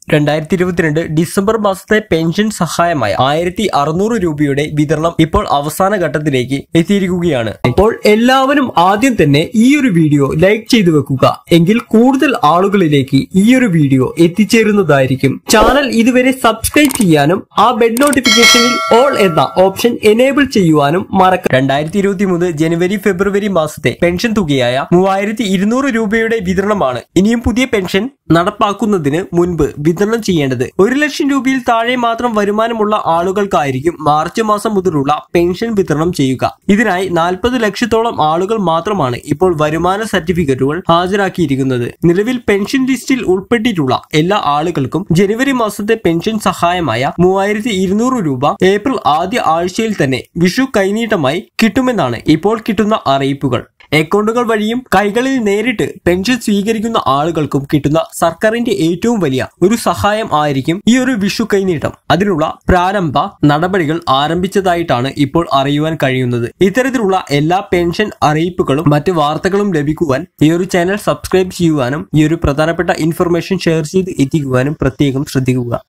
രണ്ടായിരത്തി ഇരുപത്തിരണ്ട് ഡിസംബർ മാസത്തെ പെൻഷൻ സഹായമായ ആയിരത്തി അറുന്നൂറ് രൂപയുടെ വിതരണം ഇപ്പോൾ അവസാന ഘട്ടത്തിലേക്ക് എത്തിയിരിക്കുകയാണ് അപ്പോൾ എല്ലാവരും ആദ്യം തന്നെ ഈ ഒരു വീഡിയോ ലൈക്ക് ചെയ്തു വെക്കുക എങ്കിൽ കൂടുതൽ ആളുകളിലേക്ക് ഈ ഒരു വീഡിയോ എത്തിച്ചേരുന്നതായിരിക്കും ചാനൽ ഇതുവരെ സബ്സ്ക്രൈബ് ചെയ്യാനും ആ ബെഡ് നോട്ടിഫിക്കേഷനിൽ ഓൾ എന്ന ഓപ്ഷൻ എനേബിൾ ചെയ്യുവാനും മറക്ക രണ്ടായിരത്തി ഇരുപത്തി മൂന്ന് ജനുവരി ഫെബ്രുവരി മാസത്തെ പെൻഷൻ തുകയായ മൂവായിരത്തി ഇരുന്നൂറ് രൂപയുടെ വിതരണമാണ് ഇനിയും പുതിയ പെൻഷൻ നടപ്പാക്കുന്നതിന് മുൻപ് വിതരണം ചെയ്യേണ്ടത് ഒരു ലക്ഷം രൂപയിൽ താഴെ മാത്രം വരുമാനമുള്ള ആളുകൾക്കായിരിക്കും മാർച്ച് മാസം മുതലുള്ള പെൻഷൻ വിതരണം ചെയ്യുക ഇതിനായി നാൽപ്പത് ലക്ഷത്തോളം ആളുകൾ മാത്രമാണ് ഇപ്പോൾ വരുമാന സർട്ടിഫിക്കറ്റുകൾ ഹാജരാക്കിയിരിക്കുന്നത് നിലവിൽ പെൻഷൻ ലിസ്റ്റിൽ ഉൾപ്പെട്ടിട്ടുള്ള എല്ലാ ആളുകൾക്കും ജനുവരി മാസത്തെ പെൻഷൻ സഹായമായ മൂവായിരത്തി ഇരുന്നൂറ് രൂപ ഏപ്രിൽ ആദ്യ ആഴ്ചയിൽ തന്നെ വിഷു കൈനീട്ടമായി കിട്ടുമെന്നാണ് ഇപ്പോൾ കിട്ടുന്ന അറിയിപ്പുകൾ അക്കൗണ്ടുകൾ വഴിയും കൈകളിൽ നേരിട്ട് പെൻഷൻ സ്വീകരിക്കുന്ന ആളുകൾക്കും കിട്ടുന്ന സർക്കാരിന്റെ ഏറ്റവും വലിയ ഒരു സഹായം ആയിരിക്കും ഈ ഒരു വിഷു കൈനീട്ടം അതിനുള്ള പ്രാരംഭ നടപടികൾ ആരംഭിച്ചതായിട്ടാണ് ഇപ്പോൾ അറിയുവാൻ കഴിയുന്നത് ഇത്തരത്തിലുള്ള എല്ലാ പെൻഷൻ അറിയിപ്പുകളും മറ്റ് വാർത്തകളും ലഭിക്കുവാൻ ഈ ഒരു ചാനൽ സബ്സ്ക്രൈബ് ചെയ്യുവാനും ഈ ഒരു പ്രധാനപ്പെട്ട ഇൻഫർമേഷൻ ഷെയർ ചെയ്ത് എത്തിക്കുവാനും പ്രത്യേകം ശ്രദ്ധിക്കുക